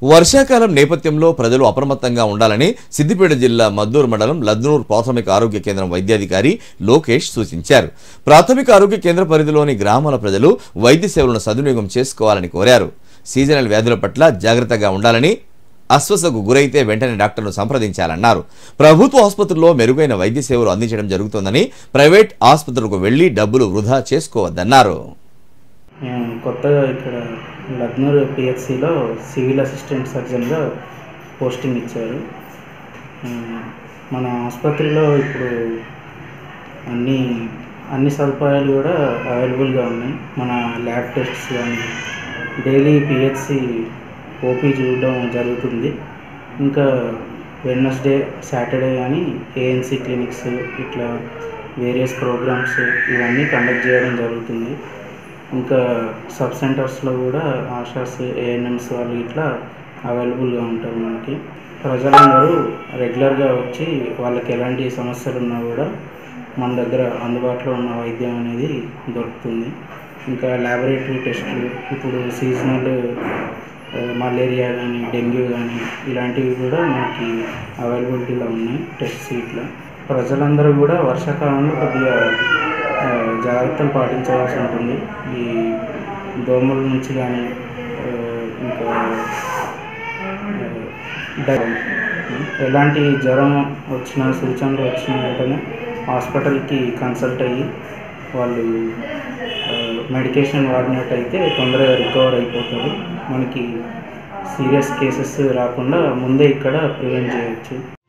వర్షాకాలం నేపథ్యంలో ప్రజలు అప్రమత్తంగా ఉండాలని సిద్దిపేట జిల్లా మద్దూరు మండలం లద్నూర్ ప్రాథమిక ఆరోగ్య కేంద్రం వైద్యాధికారి లోకేష్ సూచించారు ప్రాథమిక ఆరోగ్య కేంద్ర పరిధిలోని గ్రామాల ప్రజలు వైద్య సేవలను సద్వినియోగం చేసుకోవాలని కోరారు సీజనల్ వ్యాధుల పట్ల జాగ్రత్తగా ఉండాలని అస్వస్థకు గురైతే వెంటనే డాక్టర్ను సంప్రదించాలన్నారు ప్రభుత్వ ఆసుపత్రుల్లో మెరుగైన వైద్య సేవలు అందించడం జరుగుతోందని ప్రైవేట్ ఆసుపత్రులకు వెళ్లి డబ్బులు వృధా చేసుకోవద్దన్నారు మేము కొత్తగా ఇక్కడ లగ్నూర్ పిహెచ్సిలో సివిల్ అసిస్టెంట్ సర్జన్గా పోస్టింగ్ ఇచ్చారు ఉమ్, మన ఆసుపత్రిలో ఇప్పుడు అన్ని అన్ని సదుపాయాలు కూడా అవైలబుల్గా ఉన్నాయి మన ల్యాబ్ టెస్ట్స్ కానీ డైలీ పిహెచ్సి ఓపీ చూడడం జరుగుతుంది ఇంకా వెడ్నెస్డే సాటర్డే కానీ ఏఎన్సి క్లినిక్స్ ఇట్లా వేరియస్ ప్రోగ్రామ్స్ ఇవన్నీ కండక్ట్ చేయడం జరుగుతుంది ఇంకా సబ్ సెంటర్స్లో కూడా ఆశాస్ ఏఎన్ఎంస్ వాళ్ళు ఇట్లా అవైలబుల్గా ఉంటారు మనకి ప్రజలందరూ రెగ్యులర్గా వచ్చి వాళ్ళకి ఎలాంటి సమస్యలు ఉన్నా కూడా మన దగ్గర అందుబాటులో ఉన్న వైద్యం అనేది దొరుకుతుంది ఇంకా ల్యాబొరేటరీ టెస్టులు ఇప్పుడు సీజనల్ మలేరియా కానీ డెంగ్యూ కానీ ఇలాంటివి కూడా మనకి అవైలబిలిటీలో ఉన్నాయి టెస్ట్ సీట్లో ప్రజలందరూ కూడా వర్షాకాలంలో కొద్దిగా ఆ, జాగ్రత్తలు పాటించవలసి ఉంటుంది ఈ దోమల నుంచి కానీ ఆ, ఇంకా ఆ, డ- ఎలాంటి జ్వరం వచ్చినా సూచనలు వచ్చిన వెంటనే హాస్పిటల్కి కన్సల్ట్ అయ్యి వాళ్ళు మెడికేషన్ వాడినట్టయితే తొందరగా రికవర్ అయిపోతారు మనకి సీరియస్ కేసెస్ రాకుండా ముందే ఇక్కడ ప్రివెంట్ చేయొచ్చు